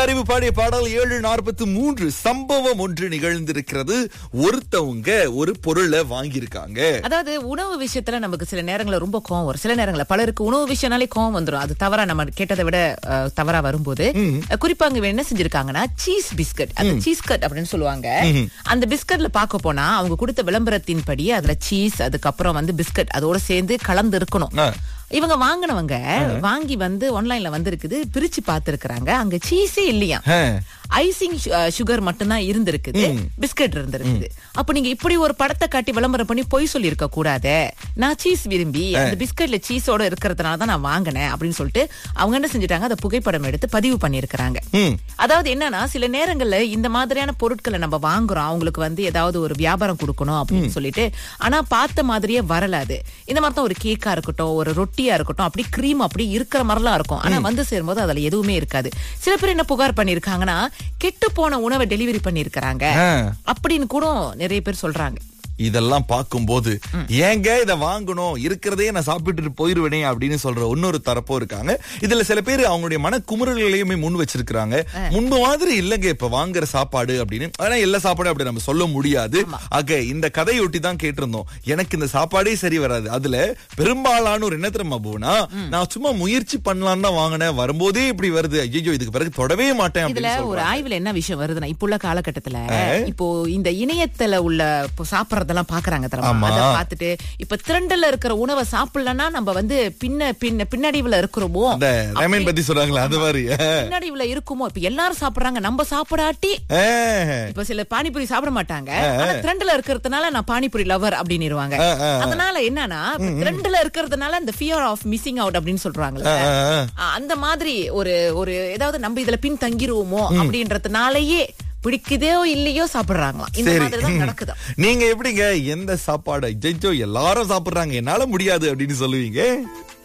அறிவு பாடிய பாடல் ஏழு நாற்பத்தி மூன்று சம்பவம் ஒன்று நிகழ்ந்திருக்கிறது ஒருத்தவங்க ஒரு பொருளை வாங்கியிருக்காங்க அதாவது உணவு விஷயத்துல நமக்கு சில நேரங்கள்ல ரொம்ப கோவம் வரும் சில நேரங்கள்ல பலருக்கு உணவு விஷயம்னாலே கோவம் வந்துரும் அது தவறா நம்ம கேட்டதை விட அஹ், தவறா வரும்போது அஹ், குறிப்பா அங்க என்ன செஞ்சிருக்காங்கன்னா சீஸ் பிஸ்கட் அந்த சீஸ் கட் அப்படின்னு சொல்லுவாங்க அந்த பிஸ்கட்ல பார்க்க போனா அவங்க கொடுத்த விளம்பரத்தின் படி அதுல சீஸ் அதுக்கப்புறம் வந்து பிஸ்கட் அதோட சேர்ந்து கலந்து இருக்கணும் ஆ. இவங்க வாங்கினவங்க வாங்கி வந்து ஆன்லைன்ல வந்திருக்குது பிரிச்சு பார்த்திருக்கிறாங்க அங்க சீஸே இல்லையா ஆ. ஐசிங் சுகர் மட்டும்தான் இருந்திருக்குது பிஸ்கட் இருந்திருக்குது அப்ப நீங்க இப்படி ஒரு படத்தை காட்டி விளம்பரம் பண்ணி பொய் சொல்லி இருக்க கூடாதே நான் சீஸ் விரும்பி அந்த பிஸ்கட்ல சீஸோட இருக்கிறதுனால தான் நான் வாங்கினேன் அப்படின்னு சொல்லிட்டு அவங்க என்ன செஞ்சுட்டாங்க அதை புகைப்படம் எடுத்து பதிவு பண்ணியிருக்கிறாங்க ம். அதாவது என்னன்னா சில நேரங்கள்ல இந்த மாதிரியான பொருட்களை நம்ம வாங்குறோம் அவங்களுக்கு வந்து ஏதாவது ஒரு வியாபாரம் கொடுக்கணும் அப்படின்னு சொல்லிட்டு ஆனா பார்த்த மாதிரியே வரல அது இந்த மாதிரி தான் ஒரு கேக்கா இருக்கட்டும் ஒரு ரொட்டியா இருக்கட்டும் அப்படி கிரீம் அப்படி இருக்கிற மாதிரிலாம் இருக்கும் ஆனா வந்து சேரும்போது அதுல எதுவுமே இருக்காது சில பேர் என்ன புகார் பண்ணிருக்காங்கன்னா கெட்டு போன உணவை டெலிவரி பண்ணிருக்காங்க ஆ. அப்படின்னு கூட நிறைய பேர் சொல்றாங்க இதெல்லாம் பார்க்கும்போது ஏங்க இத வாங்கணும் இருக்கிறதே நான் சாப்பிட்டுட்டு போயிருவேனே அப்படின்னு சொல்ற இன்னொரு தரப்பும் இருக்காங்க இதுல சில பேர் அவங்களுடைய மன குமுறல்களையுமே முன் வச்சிருக்காங்க முன்பு மாதிரி இல்லங்க இப்ப வாங்குற சாப்பாடு அப்படின்னு ஆனா எல்லா சாப்பாடும் அப்படி நம்ம சொல்ல முடியாது ஆக இந்த கதையொட்டி தான் கேட்டிருந்தோம் எனக்கு இந்த சாப்பாடே சரி வராது அதுல பெரும்பாலானோர் என்ன தெரியுமா போனா நான் சும்மா முயற்சி பண்ணலாம்னு தான் வாங்கினேன் வரும்போதே இப்படி வருது ஐயோ இதுக்கு பிறகு தொடவே மாட்டேன் இதுல அப்படின்னு ஒரு சொல்றாங்க. ஆய்வுல என்ன விஷயம் வருதுன்னா இப்போ உள்ள காலகட்டத்துல இப்போ இந்த இணையத்துல உள்ள இப்போ சாப்பிடறதெல்லாம் பாக்குறாங்க ஆமா. தெரியுமா அத பார்த்துட்டு இப்ப திரண்டல்ல இருக்கிற உணவை சாப்பிடலன்னா நம்ம வந்து பின்ன பின்ன பின்னடைவுல இருக்கிறோமோ அந்த ரமேன் பத்தி சொல்றாங்களா அது மாதிரி பின்னடைவுல இருக்குமோ இப்ப எல்லாரும் சாப்பிடுறாங்க நம்ம சாப்பிடாட்டி ஆ. இப்ப சில பானிபூரி சாப்பிட மாட்டாங்க ஆனா த்ரெண்ட்ல இருக்கிறதுனால நான் பானிபூரி லவர் அப்படின்னுருவாங்க ஆ, ஆ, ஆ. அதனால என்னன்னா த்ரெண்ட்ல இருக்கிறதுனால இந்த ஃபியர் ஆஃப் மிஸ்ஸிங் அவுட் அப்படின்னு சொல்றாங்கல்ல ஆ, ஆ. ஆ, அந்த மாதிரி ஒரு ஒரு ஏதாவது நம்ம இதுல பின் தங்கிருவோமோ அப்படின்றதுனாலயே பிடிக்குதோ இல்லையோ சாப்பிடுறாங்களாம் இந்த சரி மாதிரி தான் நடக்குதா நீங்க எப்படிங்க எந்த சாப்பாடு ஜெஜோ எல்லாரும் சாப்பிடுறாங்க என்னால முடியாது அப்படின்னு சொல்லுவீங்க